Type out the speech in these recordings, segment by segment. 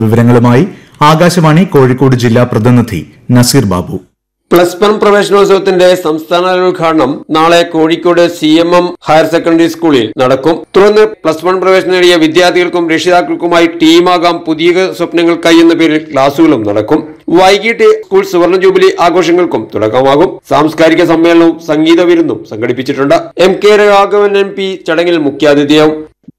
വിവരങ്ങളുമായി ആകാശവാണി കോഴിക്കോട് ജില്ലാ പ്രതിനിധി നസീർ ബാബു പ്ലസ് വൺ പ്രവേശനോത്സവത്തിന്റെ സംസ്ഥാനതല ഉദ്ഘാടനം നാളെ Kozhikode C M M higher secondary സ്കൂളിൽ നടക്കും തുടർന്ന് പ്ലസ് വൺ പ്രവേശനം നേടിയ വിദ്യാർത്ഥികൾക്കും രക്ഷിതാക്കൾക്കുമായി ടീമാകാം പുതിയ സ്വപ്നങ്ങൾക്കായി എന്ന പേരിൽ ക്ലാസുകളും നടക്കും വൈകിട്ട് സ്കൂൾ സുവർണ ജൂബിലി ആഘോഷങ്ങൾക്കും തുടക്കമാകും സാംസ്കാരിക സമ്മേളനവും സംഗീത വിരുന്നും സംഘടിപ്പിച്ചിട്ടുണ്ട് M K Raghavan M P ചടങ്ങിൽ മുഖ്യാതിഥിയാവും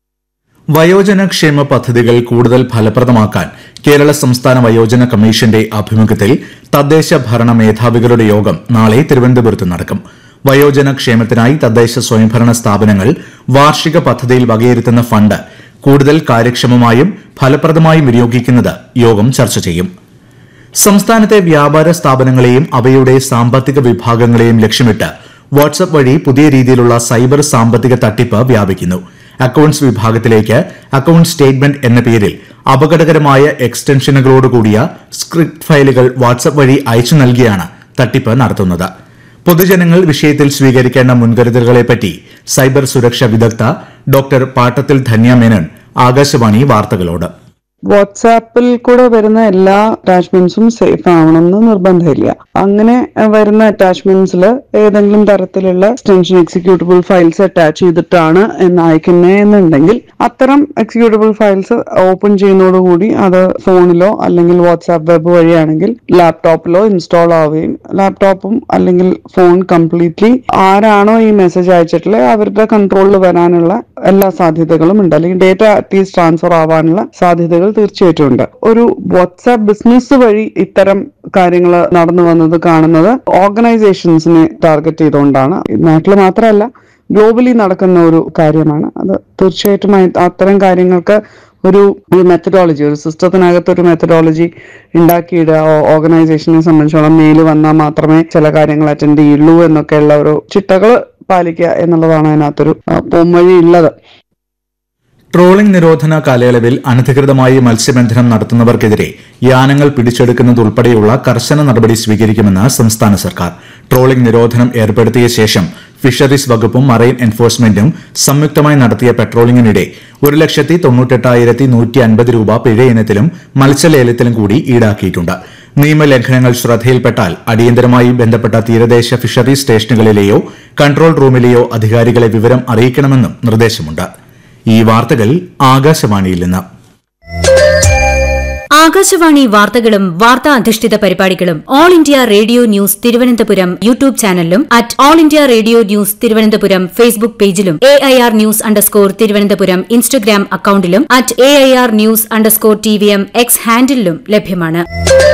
വയോജന ക്ഷേമ പദ്ധതികൾ കൂടുതൽ ഫലപ്രദമാക്കാൻ കേരള സംസ്ഥാന വയോജന കമ്മീഷന്റെ ആഭിമുഖ്യത്തിൽ തദ്ദേശ ഭരണ മേധാവികളുടെ യോഗം നാളെ തിരുവനന്തപുരത്ത് നടക്കും വയോജന ക്ഷേമത്തിനായി തദ്ദേശ സ്വയംഭരണ സ്ഥാപനങ്ങൾ വാർഷിക പദ്ധതിയിൽ വകയിരുത്തുന്ന ഫണ്ട് കൂടുതൽ കാര്യക്ഷമമായും ഫലപ്രദമായും വിനിയോഗിക്കുന്നത് യോഗം ചർച്ച ചെയ്യും സംസ്ഥാനത്തെ വ്യാപാര സ്ഥാപനങ്ങളെയും അവയുടെ സാമ്പത്തിക വിഭാഗങ്ങളെയും ലക്ഷ്യമിട്ട് വാട്സ്ആപ്പ് വഴി പുതിയ രീതിയിലുള്ള സൈബർ സാമ്പത്തിക തട്ടിപ്പ് വ്യാപിക്കുന്നു അക്കൌണ്ട്സ് വിഭാഗത്തിലേക്ക് അക്കൌണ്ട് സ്റ്റേറ്റ്മെന്റ് എന്ന പേരിൽ അപകടകരമായ എക്സ്റ്റൻഷനുകളോടുകൂടിയ സ്ക്രിപ്റ്റ് ഫയലുകൾ വാട്സ്ആപ്പ് വഴി അയച്ചു നൽകിയാണ് തട്ടിപ്പ് നടത്തുന്നത് പൊതുജനങ്ങൾ വിഷയത്തിൽ സ്വീകരിക്കേണ്ട മുൻകരുതലുകളെപ്പറ്റി സൈബർ സുരക്ഷാ വിദഗ്ധ ഡോക്ടർ പാട്ടത്തിൽ ധന്യ മേനൻ ആകാശവാണി വാർത്തകളോട് വാട്സാപ്പിൽ കൂടെ വരുന്ന എല്ലാ അറ്റാച്ച്മെന്റ്സും സേഫ് ആവണമെന്ന് നിർബന്ധമില്ല അങ്ങനെ അഹ് വരുന്ന അറ്റാച്ച്മെന്റ്സിൽ ഏതെങ്കിലും തരത്തിലുള്ള എക്സ്റ്റൻഷൻ എക്സിക്യൂട്ടബിൾ ഫയൽസ് അറ്റാച്ച് ചെയ്തിട്ടാണ് എന്ന് അയക്കുന്നത് എന്നുണ്ടെങ്കിൽ അത്തരം എക്സിക്യൂട്ടബിൾ ഫയൽസ് ഓപ്പൺ ചെയ്യുന്നതോടുകൂടി അത് ഫോണിലോ അല്ലെങ്കിൽ വാട്സാപ്പ് വെബ് വഴിയാണെങ്കിൽ ലാപ്ടോപ്പിലോ ഇൻസ്റ്റാൾ ആവുകയും ലാപ്ടോപ്പും അല്ലെങ്കിൽ ഫോൺ കംപ്ലീറ്റ്ലി ആരാണോ ഈ മെസ്സേജ് അയച്ചിട്ടുള്ളത് അവരുടെ കൺട്രോളിൽ വരാനുള്ള എല്ലാ സാധ്യതകളും ഉണ്ട് അല്ലെങ്കിൽ ഡേറ്റ അറ്റ്ലീസ്റ്റ് ട്രാൻസ്ഫർ ആവാനുള്ള സാധ്യതകൾ തീർച്ചയായിട്ടും ഉണ്ട് ഒരു വാട്സാപ്പ് ബിസിനസ് വഴി ഇത്തരം കാര്യങ്ങൾ നടന്നു വന്നത് കാണുന്നത് ഓർഗനൈസേഷൻസിനെ ടാർഗറ്റ് ചെയ്തുകൊണ്ടാണ് നാട്ടിൽ മാത്രമല്ല ഗ്ലോബലി നടക്കുന്ന ഒരു കാര്യമാണ് അത് തീർച്ചയായിട്ടും അയ- അത്തരം കാര്യങ്ങൾക്ക് ഒരു ഒരു മെത്തഡോളജി ഒരു സിസ്റ്റത്തിനകത്ത് ഒരു മെത്തഡോളജി ഉണ്ടാക്കിയിടുക ഓർഗനൈസേഷനെ സംബന്ധിച്ചോളം മെയിൽ വന്നാൽ മാത്രമേ ചില കാര്യങ്ങൾ അറ്റൻഡ് ചെയ്യുള്ളൂ എന്നൊക്കെയുള്ള ഒരു ചിട്ടകൾ പാലിക്കുക എന്നുള്ളതാണ് അതിനകത്തൊരു ആ, പോംവഴി ഉള്ളത് ട്രോളിംഗ് നിരോധന കാലയളവിൽ അനധികൃതമായി മത്സ്യബന്ധനം നടത്തുന്നവർക്കെതിരെ യാനങ്ങൾ പിടിച്ചെടുക്കുന്നതുൾപ്പെടെയുള്ള കർശന നടപടി സ്വീകരിക്കുമെന്ന് സംസ്ഥാന സർക്കാർ ട്രോളിംഗ് നിരോധനം ഏർപ്പെടുത്തിയ ശേഷം ഫിഷറീസ് വകുപ്പും മറൈൻ എൻഫോഴ്സ്മെന്റും സംയുക്തമായി നടത്തിയ പെട്രോളിംഗിനിടെ ഒരു ലക്ഷത്തി തൊണ്ണൂറ്റെട്ടായിരത്തി നൂറ്റി അൻപത് രൂപ പിഴ ഇനത്തിലും മത്സ്യലേലത്തിലും കൂടി ഈടാക്കിയിട്ടുണ്ട് നിയമലംഘനങ്ങൾ ശ്രദ്ധയിൽപ്പെട്ടാൽ അടിയന്തരമായി ബന്ധപ്പെട്ട തീരദേശ ഫിഷറീസ് സ്റ്റേഷനുകളിലെയോ കൺട്രോൾ റൂമിലെയോ അധികാരികളെ വിവരം അറിയിക്കണമെന്നും നിർദ്ദേശമുണ്ട് ഈ വാർത്തകൾ ആകാശവാണിയിൽ നിന്ന് ആകാശവാണി വാർത്തകളും വാർത്താ അധിഷ്ഠിത പരിപാടികളും all India radio news Thiruvananthapuram YouTube ചാനലിലും at all India radio news Thiruvananthapuram Facebook പേജിലും A I R news underscore Thiruvananthapuram Instagram അക്കൌണ്ടിലും at A I R news underscore T V M X ഹാൻഡിലും ലഭ്യമാണ്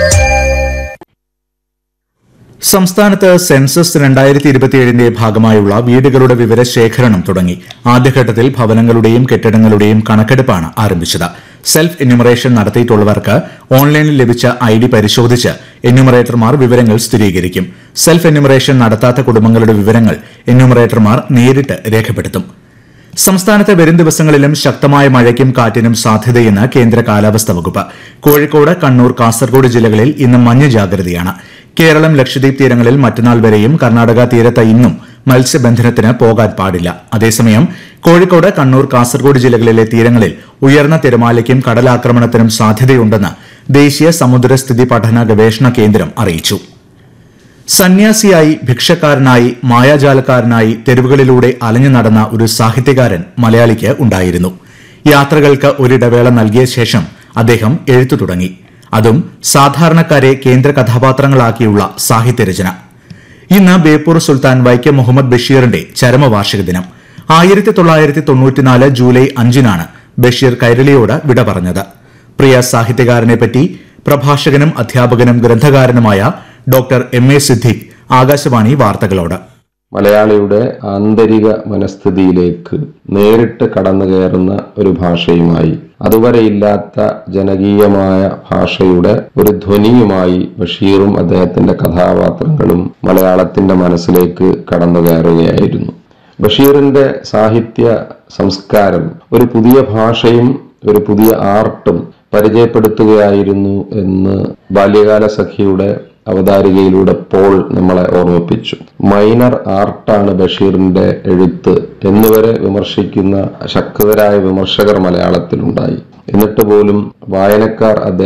സംസ്ഥാനത്ത് സെൻസസ് രണ്ടായിരത്തി ഇരുപത്തിയേഴിന്റെ ഭാഗമായുള്ള വീടുകളുടെ വിവരശേഖരണം തുടങ്ങി ആദ്യഘട്ടത്തിൽ ഭവനങ്ങളുടെയും കെട്ടിടങ്ങളുടെയും കണക്കെടുപ്പാണ് ആരംഭിച്ചത് സെൽഫ് എന്യൂമറേഷൻ നടത്തിയിട്ടുള്ളവർക്ക് ഓൺലൈനിൽ ലഭിച്ച ഐ ഡി പരിശോധിച്ച് എന്യൂമറേറ്റർമാർ വിവരങ്ങൾ സ്ഥിരീകരിക്കും സെൽഫ് എന്യൂമറേഷൻ നടത്താത്ത കുടുംബങ്ങളുടെ വിവരങ്ങൾ എന്യൂമറേറ്റർമാർ നേരിട്ട് രേഖപ്പെടുത്തും സംസ്ഥാനത്ത് വരും ദിവസങ്ങളിലും ശക്തമായ മഴയ്ക്കും കാറ്റിനും സാധ്യതയെന്ന് കേന്ദ്ര കാലാവസ്ഥാ വകുപ്പ് കോഴിക്കോട് കണ്ണൂർ കാസർഗോഡ് ജില്ലകളിൽ ഇന്ന് മഞ്ഞ ജാഗ്രതയാണ് കേരളം ലക്ഷദ്വീപ് തീരങ്ങളിൽ മറ്റന്നാൾ വരെയും കർണാടക തീരത്ത് ഇന്നും മത്സ്യബന്ധനത്തിന് പോകാൻ പാടില്ല അതേസമയം കോഴിക്കോട് കണ്ണൂർ കാസർഗോഡ് ജില്ലകളിലെ തീരങ്ങളിൽ ഉയർന്ന തിരമാലയ്ക്കും കടലാക്രമണത്തിനും സാധ്യതയുണ്ടെന്ന് ദേശീയ സമുദ്രസ്ഥിതി പഠന ഗവേഷണ കേന്ദ്രം അറിയിച്ചു സന്യാസിയായി ഭിക്ഷക്കാരനായി മായാജാലക്കാരനായി തെരുവുകളിലൂടെ അലഞ്ഞു നടന്ന ഒരു സാഹിത്യകാരൻ മലയാളിക്ക് ഉണ്ടായിരുന്നു യാത്രകൾക്ക് ഒരിടവേള നൽകിയ ശേഷം അദ്ദേഹം എഴുത്തു തുടങ്ങി അതും സാധാരണക്കാരെ കേന്ദ്ര കഥാപാത്രങ്ങളാക്കിയുള്ള സാഹിത്യരചന ഇന്ന് ബേപ്പൂർ സുൽത്താൻ വൈക്കം മുഹമ്മദ് ബഷീറിന്റെ ചരമവാർഷിക ദിനം ആയിരത്തി തൊള്ളായിരത്തി തൊണ്ണൂറ്റിനാല് ജൂലൈ അഞ്ചിനാണ് ബഷീർ കൈരളിയോട് വിട പറഞ്ഞത് പ്രിയ സാഹിത്യകാരനെപ്പറ്റി പ്രഭാഷകനും അധ്യാപകനും ഗ്രന്ഥകാരനുമായ doctor M A Siddique Akashvani വാർത്തകളോട് മലയാളിയുടെ ആന്തരിക മനസ്ഥിതിയിലേക്ക് നേരിട്ട് കടന്നു കയറുന്ന ഒരു ഭാഷയുമായി അതുവരെ ഇല്ലാത്ത ജനകീയമായ ഭാഷയുടെ ഒരു ധ്വനിയുമായി ബഷീറും അദ്ദേഹത്തിന്റെ കഥാപാത്രങ്ങളും മലയാളത്തിന്റെ മനസ്സിലേക്ക് കടന്നു കയറുകയായിരുന്നു ബഷീറിന്റെ സാഹിത്യ സംസ്കാരം ഒരു പുതിയ ഭാഷയും ഒരു പുതിയ ആർട്ടും പരിചയപ്പെടുത്തുകയായിരുന്നു എന്ന് ബാല്യകാല സഖിയുടെ അവതാരികയിലൂടെ പോൾ നമ്മളെ ഓർമ്മിപ്പിച്ചു മൈനർ ആർട്ടാണ് ബഷീറിന്റെ എഴുത്ത് എന്നുവരെ വിമർശിക്കുന്ന ശക്തരായ വിമർശകർ മലയാളത്തിലുണ്ടായി എന്നിട്ട് പോലും വായനക്കാർ അദ്ദേഹം